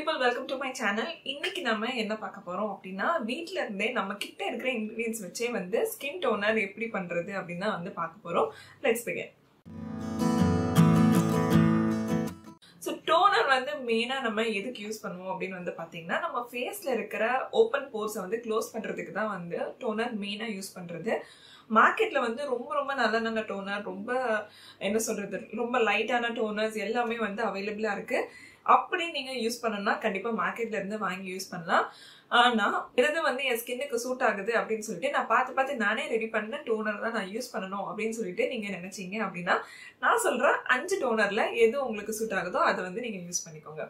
people welcome to my channel இன்னைக்கு நம்ம என்ன பார்க்க போறோம் அப்படின்னா வீட்ல இருந்தே நம்ம கிட்ட இருக்கிற இன்கிரீடியன்ஸ் வச்சே வந்து ஸ்கின் டோனர் எப்படி பண்றது அப்படின்னு தான் வந்து பார்க்க போறோம் லெட்ஸ் பிகன் ஸோ டோனர் வந்து மெயினாக நம்ம எதுக்கு யூஸ் பண்ணுவோம் அப்படின்னு வந்து பார்த்தீங்கன்னா நம்ம ஃபேஸில் இருக்கிற ஓப்பன் போர்ஸை வந்து க்ளோஸ் பண்ணுறதுக்கு தான் வந்து டோனர் மெயினாக யூஸ் பண்ணுறது மார்க்கெட்டில் வந்து ரொம்ப ரொம்ப நல்ல நல்ல டோனர் ரொம்ப என்ன சொல்கிறது ரொம்ப லைட்டான டோனர்ஸ் எல்லாமே வந்து அவைலபிளாக இருக்குது அப்படி நீங்கள் யூஸ் பண்ணணும்னா கண்டிப்பாக மார்க்கெட்ல இருந்து வாங்கி யூஸ் பண்ணலாம் ஆனால் இது வந்து என் ஸ்கின்னுக்கு சூட் ஆகுது அப்படின்னு சொல்லிட்டு நான் பார்த்து பார்த்து நானே ரெடி பண்ண டோனர் தான் நான் யூஸ் பண்ணணும் அப்படின்னு சொல்லிட்டு நீங்கள் நினைச்சீங்க அப்படின்னா நான் சொல்கிறேன் அஞ்சு டோனரில் எது உங்களுக்கு சூட் ஆகுதோ அதை வந்து நீங்கள் யூஸ் பண்ணிக்கோங்க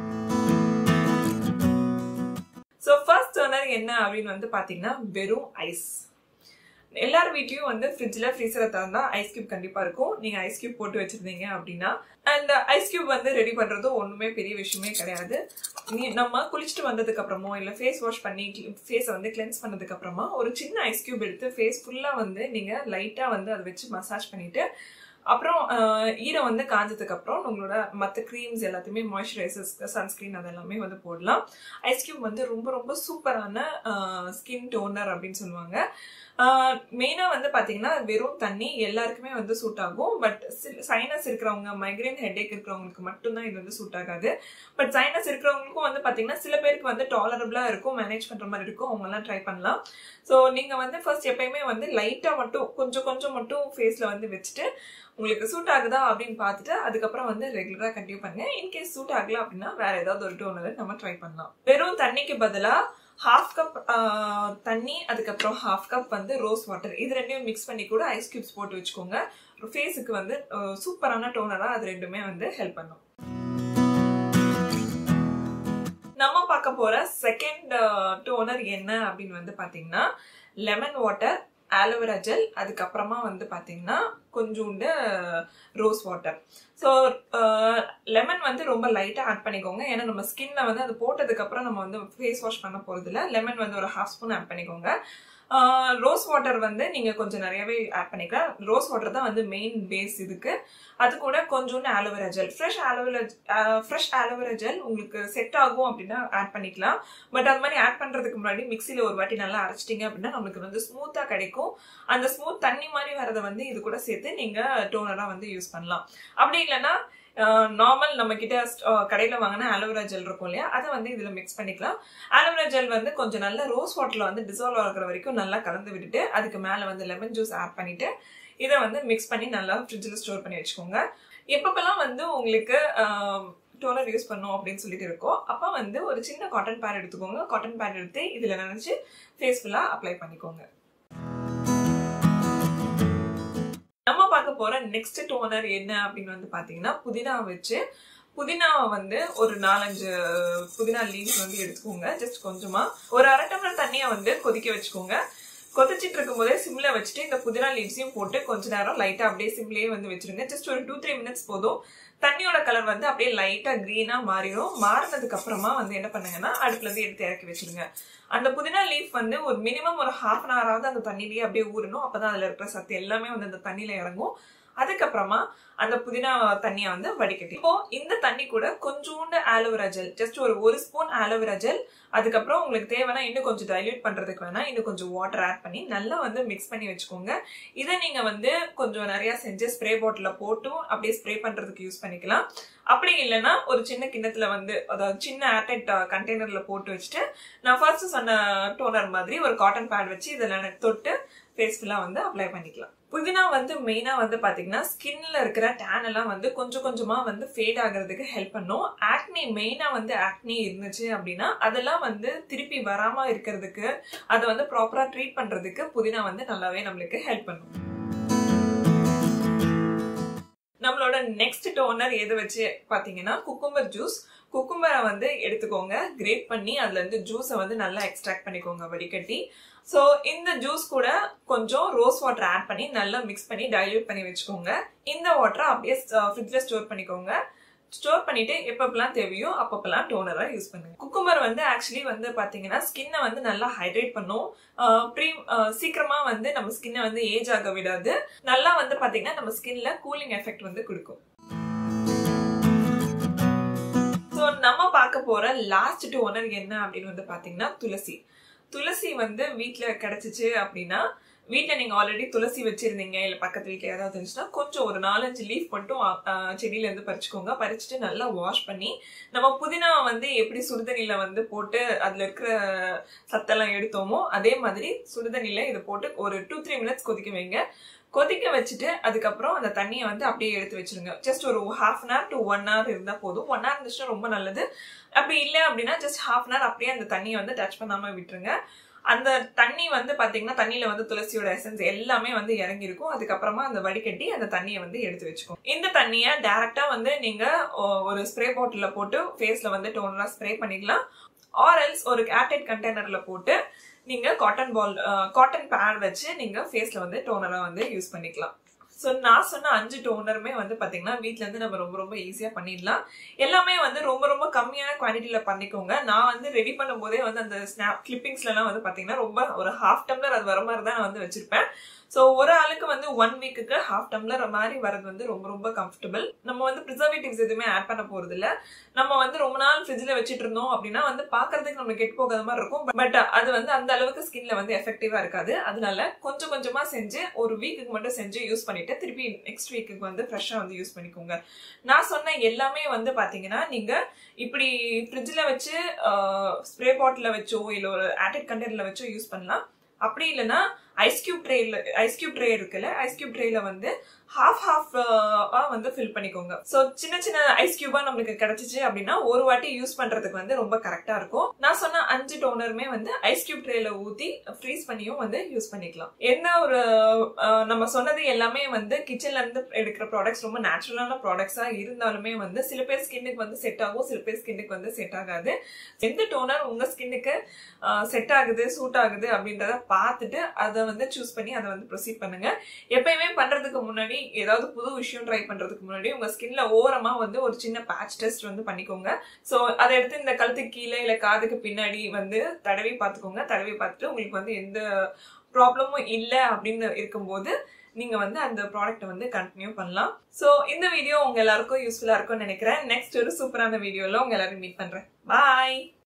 ஸோ ஃபர்ஸ்ட் டோனர் என்ன அப்படின்னு வந்து பார்த்தீங்கன்னா வெறும் ஐஸ் எல்லார் வீட்லயும் வந்து ஃப்ரிட்ஜில் ஃப்ரீசரை திறந்தா ஐஸ் கியூப் கண்டிப்பா இருக்கும் நீங்க ஐஸ் கியூப் போட்டு வச்சிருந்தீங்க அப்படின்னா அண்ட் ஐஸ் கியூப் வந்து ரெடி பண்றதும் ஒண்ணுமே பெரிய விஷயமே கிடையாது நீ நம்ம குளிச்சுட்டு வந்ததுக்கு அப்புறமோ இல்ல ஃபேஸ் வாஷ் பண்ணி ஃபேஸை வந்து கிளென்ஸ் பண்ணதுக்கு அப்புறமா ஒரு சின்ன ஐஸ் கியூப் எடுத்து ஃபேஸ் ஃபுல்லா வந்து நீங்க லைட்டா வந்து அதை வச்சு மசாஜ் பண்ணிட்டு அப்புறம் ஈரம் வந்து காஞ்சதுக்கு அப்புறம் உங்களோட மற்ற க்ரீம்ஸ் எல்லாத்தையுமே மாய்ஸ்சரைசர்ஸ் சன்ஸ்கிரீன் அதெல்லாமே வந்து போடலாம் ஐஸ் கியூப் வந்து ரொம்ப ரொம்ப சூப்பரான ஸ்கின் டோனர் அப்படின்னு சொல்லுவாங்க மெயினாக வந்து பார்த்தீங்கன்னா வெறும் தண்ணி எல்லாருக்குமே வந்து சூட் ஆகும் பட் சைனஸ் இருக்கிறவங்க மைக்ரைன் ஹெட்ஏக் இருக்கிறவங்களுக்கு மட்டும்தான் இது வந்து சூட் ஆகாது பட் சைனஸ் இருக்கிறவங்களுக்கும் வந்து பார்த்தீங்கன்னா சில பேருக்கு வந்து டாலரபிளாக இருக்கும் மேனேஜ் பண்ணுற மாதிரி இருக்கும் அவங்கெல்லாம் ட்ரை பண்ணலாம் ஸோ நீங்கள் வந்து ஃபர்ஸ்ட் எப்பயுமே வந்து லைட்டாக மட்டும் கொஞ்சம் கொஞ்சம் மட்டும் ஃபேஸில் வந்து வச்சுட்டு உங்களுக்கு சூட் ஆகுதா அப்படின்னு பார்த்துட்டு அதுக்கப்புறம் வந்து ரெகுலராக கண்டினியூ பண்ணுங்க இன்கேஸ் சூட் ஆகல அப்படின்னா வேற ஏதாவது ஒரு டோனர் நம்ம ட்ரை பண்ணலாம் வெறும் தண்ணிக்கு பதிலாக ஹாஃப் கப் தண்ணி அதுக்கப்புறம் ஹாஃப் கப் வந்து ரோஸ் வாட்டர் இது ரெண்டையும் மிக்ஸ் பண்ணி கூட ஐஸ் கியூப்ஸ் போட்டு வச்சுக்கோங்க ஃபேஸுக்கு வந்து சூப்பரான டோனராக அது ரெண்டுமே வந்து ஹெல்ப் பண்ணும் நம்ம பார்க்க போற செகண்ட் டோனர் என்ன அப்படின்னு வந்து பாத்தீங்கன்னா லெமன் வாட்டர் ஆலோவேரா ஜெல் அதுக்கப்புறமா வந்து பார்த்தீங்கன்னா கொஞ்சோண்டு ரோஸ் வாட்டர் ஸோ லெமன் வந்து ரொம்ப லைட்டாக ஆட் பண்ணிக்கோங்க ஏன்னா நம்ம ஸ்கின்ல வந்து அது போட்டதுக்கப்புறம் நம்ம வந்து ஃபேஸ் வாஷ் பண்ண போகிறதுல லெமன் வந்து ஒரு ஹாஃப் ஸ்பூன் ஆட் பண்ணிக்கோங்க ரோஸ் வாட்டர் வந்து நீங்கள் கொஞ்சம் நிறையவே ஆட் பண்ணிக்கலாம் ரோஸ் வாட்டர் தான் வந்து மெயின் பேஸ் இதுக்கு அது கூட கொஞ்சோண்டு aloe vera gel fresh aloe vera fresh aloe vera gel உங்களுக்கு செட் ஆகும் அப்படின்னா ஆட் பண்ணிக்கலாம் பட் அது மாதிரி ஆட் பண்ணுறதுக்கு முன்னாடி மிக்சியில் ஒரு வாட்டி நல்லா அரைச்சிட்டிங்க அப்படின்னா நம்மளுக்கு வந்து ஸ்மூத்தாக கிடைக்கும் அந்த ஸ்மூத் தண்ணி மாதிரி வரதை வந்து இது கூட சேர்த்து நீங்கள் டோனராக வந்து யூஸ் பண்ணலாம் அப்படி இல்லைன்னா நார்மல் நம்ம கிட்ட கடையில் வாங்கின ஆலோவேரா ஜெல் இருக்கும் இல்லையா அதை வந்து இதில் மிக்ஸ் பண்ணிக்கலாம் ஆலோவேரா ஜெல் வந்து கொஞ்சம் நல்ல ரோஸ் வாட்டரில் வந்து டிசால்வ் ஆகிற வரைக்கும் நல்லா கலந்து விட்டுட்டு அதுக்கு மேலே வந்து லெமன் ஜூஸ் ஆட் பண்ணிட்டு இதை வந்து மிக்ஸ் பண்ணி நல்லா ஃப்ரிட்ஜில் ஸ்டோர் பண்ணி வச்சுக்கோங்க எப்பப்பெல்லாம் வந்து உங்களுக்கு டோனர் யூஸ் பண்ணும் அப்படின்னு சொல்லிட்டு இருக்கோம் அப்போ வந்து ஒரு சின்ன காட்டன் பேட் எடுத்துக்கோங்க காட்டன் பேட் எடுத்து இதில் நினச்சி ஃபேஸ் ஃபுல்லாக அப்ளை பண்ணிக்கோங்க நம்ம பார்க்க போற நெக்ஸ்ட் டோனர் என்ன அப்படின்னு வந்து பாத்தீங்கன்னா புதினா வச்சு புதினாவை வந்து ஒரு நாலஞ்சு புதினா லீவ்ஸ் வந்து எடுத்துக்கோங்க ஜஸ்ட் கொஞ்சமா ஒரு அரை டம்ளர் தண்ணியை வந்து கொதிக்க வச்சுக்கோங்க கொதிச்சிட்டு இருக்கும் போதே சிம்ல வச்சுட்டு இந்த புதினா லீவ்ஸையும் போட்டு கொஞ்ச நேரம் லைட்டா அப்படியே சிம்லயே வந்து வச்சிருங்க ஜஸ்ட் ஒரு டூ த்ரீ மினிட்ஸ் போதும் தண்ணியோட கலர் வந்து அப்படியே லைட்டா கிரீனா மாறிடும் மாறினதுக்கு அப்புறமா வந்து என்ன பண்ணுங்கன்னா அடுப்புல இருந்து எடுத்து இறக்கி வச்சிருங்க அந்த புதினா லீஃப் வந்து ஒரு மினிமம் ஒரு ஹாஃப் அன் ஹவராவது அந்த தண்ணிலேயே அப்படியே ஊறணும் அப்பதான் அதுல இருக்கிற சத்து எல்லாமே வந்து அந்த தண்ணியில இறங்கும் அதுக்கப்புறமா அந்த புதினா தண்ணியை வந்து வடிகட்டி இப்போ இந்த தண்ணி கூட கொஞ்சோண்டு ஆலோவேரா ஜெல் ஜஸ்ட் ஒரு ஒரு ஸ்பூன் ஆலோவேரா ஜெல் அதுக்கப்புறம் உங்களுக்கு தேவைன்னா இன்னும் கொஞ்சம் டைல்யூட் பண்றதுக்கு வேணா இன்னும் கொஞ்சம் வாட்டர் ஆட் பண்ணி நல்லா வந்து மிக்ஸ் பண்ணி வச்சுக்கோங்க இதை நீங்க வந்து கொஞ்சம் நிறைய செஞ்சு ஸ்ப்ரே பாட்டில போட்டும் அப்படியே ஸ்ப்ரே பண்றதுக்கு யூஸ் பண்ணிக்கலாம் அப்படி இல்லைன்னா ஒரு சின்ன கிண்ணத்துல வந்து அதாவது சின்ன ஏர்டைட் கண்டெய்னர்ல போட்டு வச்சுட்டு நான் ஃபர்ஸ்ட் சொன்ன டோனர் மாதிரி ஒரு காட்டன் பேட் வச்சு இதில் தொட்டு ஃபேஸ் ஃபுல்லாக வந்து அப்ளை பண்ணிக்கலாம் புதினா வந்து மெயினாக வந்து பார்த்தீங்கன்னா ஸ்கின்ல இருக்கிற டேன் எல்லாம் வந்து கொஞ்சம் கொஞ்சமாக வந்து ஃபேட் ஆகிறதுக்கு ஹெல்ப் பண்ணும் ஆக்னி மெயினாக வந்து ஆக்னி இருந்துச்சு அப்படின்னா அதெல்லாம் வந்து திருப்பி வராமல் இருக்கிறதுக்கு அதை வந்து ப்ராப்பராக ட்ரீட் பண்ணுறதுக்கு புதினா வந்து நல்லாவே நம்மளுக்கு ஹெல்ப் பண்ணும் நம்மளோட நெக்ஸ்ட் டோனர் எது வச்சு பார்த்தீங்கன்னா குக்கும்பர் ஜூஸ் குக்கும்பரை வந்து எடுத்துக்கோங்க கிரேட் பண்ணி அதுல இருந்து ஜூஸை வந்து நல்லா எக்ஸ்ட்ராக்ட் பண்ணிக்கோங்க வடிகட்டி ஸோ இந்த ஜூஸ் கூட கொஞ்சம் ரோஸ் வாட்டர் ஆட் பண்ணி நல்லா மிக்ஸ் பண்ணி டைல்யூட் பண்ணி வச்சுக்கோங்க இந்த வாட்டரை அப்படியே ஃப்ரிட்ஜில் ஸ்டோர் பண்ணிக்கோங்க ஸ்டோர் பண்ணிட்டு எப்பப்பெல்லாம் தேவையோ அப்பப்பெல்லாம் டோனரா யூஸ் பண்ணுங்க குக்கும்பர் வந்து ஆக்சுவலி வந்து பாத்தீங்கன்னா ஸ்கின்னை வந்து நல்லா ஹைட்ரேட் பண்ணும் ப்ரீ சீக்கிரமா வந்து நம்ம ஸ்கின்னை வந்து ஏஜ் ஆக விடாது நல்லா வந்து பாத்தீங்கன்னா நம்ம ஸ்கின்ல கூலிங் எஃபெக்ட் வந்து கொடுக்கும் ஸோ நம்ம பார்க்க போற லாஸ்ட் டோனர் என்ன அப்படின்னு வந்து பாத்தீங்கன்னா துளசி துளசி வந்து வீட்ல கிடைச்சிச்சு அப்படின்னா வீட்டில் நீங்கள் ஆல்ரெடி துளசி வச்சிருந்தீங்க இல்லை பக்கத்து வீட்டில் ஏதாவது இருந்துச்சுன்னா கொஞ்சம் ஒரு நாலஞ்சு லீஃப் மட்டும் செடியிலேருந்து பறிச்சுக்கோங்க பறிச்சுட்டு நல்லா வாஷ் பண்ணி நம்ம புதினா வந்து எப்படி சுடுதண்ணியில் வந்து போட்டு அதில் இருக்கிற சத்தெல்லாம் எடுத்தோமோ அதே மாதிரி சுடுதண்ணியில் இதை போட்டு ஒரு டூ த்ரீ மினிட்ஸ் கொதிக்க வைங்க கொதிக்க வச்சுட்டு அதுக்கப்புறம் அந்த தண்ணியை வந்து அப்படியே எடுத்து வச்சிருங்க ஜஸ்ட் ஒரு half an hour to one hour இருந்தால் போதும் ஒன் ஹவர் இருந்துச்சுன்னா ரொம்ப நல்லது அப்படி இல்லை அப்படின்னா ஜஸ்ட் ஹாஃப் அன் ஹவர் அப்படியே அந்த தண்ணியை வந்து டச் பண்ணாமல் விட்டுருங்க அந்த தண்ணி வந்து பாத்தீங்கன்னா தண்ணியில வந்து துளசியோட எசன்ஸ் எல்லாமே வந்து இறங்கிருக்கும் அதுக்கப்புறமா அந்த வடிகட்டி அந்த தண்ணியை வந்து எடுத்து வச்சுக்கும் இந்த தண்ணியை டைரக்டா வந்து நீங்க ஒரு ஸ்ப்ரே பாட்டில போட்டு ஃபேஸ்ல வந்து டோனரா ஸ்ப்ரே பண்ணிக்கலாம் ஆர்எல்ஸ் ஒரு ஏர்டைட் கண்டெய்னர்ல போட்டு நீங்க காட்டன் பால் காட்டன் பேட் வச்சு நீங்க ஃபேஸ்ல வந்து டோனரா வந்து யூஸ் பண்ணிக்கலாம் ஸோ நான் சொன்ன அஞ்சு டோனருமே வந்து பார்த்தீங்கன்னா வீட்டில் இருந்து நம்ம ரொம்ப ரொம்ப ஈஸியாக பண்ணிடலாம் எல்லாமே வந்து ரொம்ப ரொம்ப கம்மியான குவான்டிட்டியில் பண்ணிக்கோங்க நான் வந்து ரெடி பண்ணும்போதே வந்து அந்த ஸ்னாப் கிளிப்பிங்ஸ்லாம் வந்து பார்த்தீங்கன்னா ரொம்ப ஒரு ஹாஃப் டம்ளர் அது வர மாதிரி தான் நான் வந்து வச்சிருப்பேன் ஸோ ஒரு ஆளுக்கு வந்து ஒன் வீக்குக்கு ஹாஃப் டம்ளர் மாதிரி வரது வந்து ரொம்ப ரொம்ப கம்ஃபர்டபுள் நம்ம வந்து ப்ரிசர்வேட்டிவ்ஸ் எதுவுமே ஆட் பண்ண போறது இல்ல நம்ம வந்து ரொம்ப நாள் ஃப்ரிட்ஜில் வச்சுட்டு இருந்தோம் அப்படின்னா வந்து பாக்குறதுக்கு நம்மளுக்கு கெட்டு போகாத மாதிரி இருக்கும் பட் அது வந்து அந்த அளவுக்கு ஸ்கின்ல வந்து எஃபெக்டிவா இருக்காது அதனால கொஞ்சம் கொஞ்சமா செஞ்சு ஒரு வீக்குக்கு மட்டும் செஞ்சு யூஸ் பண்ணிட்டு திருப்பி நெக்ஸ்ட் வீக்குக்கு வந்து ஃப்ரெஷ்ஷா வந்து யூஸ் பண்ணிக்கோங்க நான் சொன்ன எல்லாமே வந்து பாத்தீங்கன்னா நீங்க இப்படி ஃப்ரிட்ஜில் வச்சு ஸ்ப்ரே பாட்டில் வச்சோ இல்லை ஒரு ஆட்டட் கண்டெய்னர்ல வச்சோ யூஸ் பண்ணலாம் அப்படி இல்லைன்னா ஐஸ் கியூப் ட்ரேல ஐஸ் கியூப் ட்ரே இருக்குல்ல ஐஸ் கியூப் ட்ரேல வந்து ஹாஃப் ஹாஃப் வந்து ஃபில் பண்ணிக்கோங்க ஸோ சின்ன சின்ன ஐஸ் கியூபா நம்மளுக்கு கிடைச்சிச்சு அப்படின்னா ஒரு வாட்டி யூஸ் பண்றதுக்கு வந்து ரொம்ப கரெக்டா இருக்கும் நான் சொன்ன அஞ்சு டோனருமே வந்து ஐஸ் கியூப் ட்ரேல ஊத்தி ஃப்ரீஸ் பண்ணியும் வந்து யூஸ் பண்ணிக்கலாம் என்ன ஒரு நம்ம சொன்னது எல்லாமே வந்து கிச்சன்ல இருந்து எடுக்கிற ப்ராடக்ட்ஸ் ரொம்ப நேச்சுரலான ப்ராடக்ட்ஸா இருந்தாலுமே வந்து சில பேர் ஸ்கின்னுக்கு வந்து செட் ஆகும் சில பேர் ஸ்கின்னுக்கு வந்து செட் ஆகாது எந்த டோனர் உங்க ஸ்கின்னுக்கு செட் ஆகுது சூட் ஆகுது அப்படின்றத பார்த்துட்டு அதை வந்து சூஸ் பண்ணி அதை வந்து ப்ரொசீட் பண்ணுங்க எப்பயுமே பண்றதுக்கு முன்னாடி ஏதாவது புது விஷயம் ட்ரை பண்றதுக்கு முன்னாடி உங்க ஸ்கின்ல ஓரமா வந்து ஒரு சின்ன பேட்ச் டெஸ்ட் வந்து பண்ணிக்கோங்க ஸோ அதை எடுத்து இந்த கழுத்துக்கு கீழே இல்ல காதுக்கு பின்னாடி வந்து தடவி பார்த்துக்கோங்க தடவி பார்த்துட்டு உங்களுக்கு வந்து எந்த ப்ராப்ளமும் இல்லை அப்படின்னு இருக்கும்போது நீங்க வந்து அந்த ப்ராடக்ட்டை வந்து கண்டினியூ பண்ணலாம் ஸோ இந்த வீடியோ உங்க எல்லாருக்கும் யூஸ்ஃபுல்லா இருக்கும்னு நினைக்கிறேன் நெக்ஸ்ட் ஒரு சூப்பரான வீடியோல உங்க எல்லாரும் மீட் பண்றேன் பாய்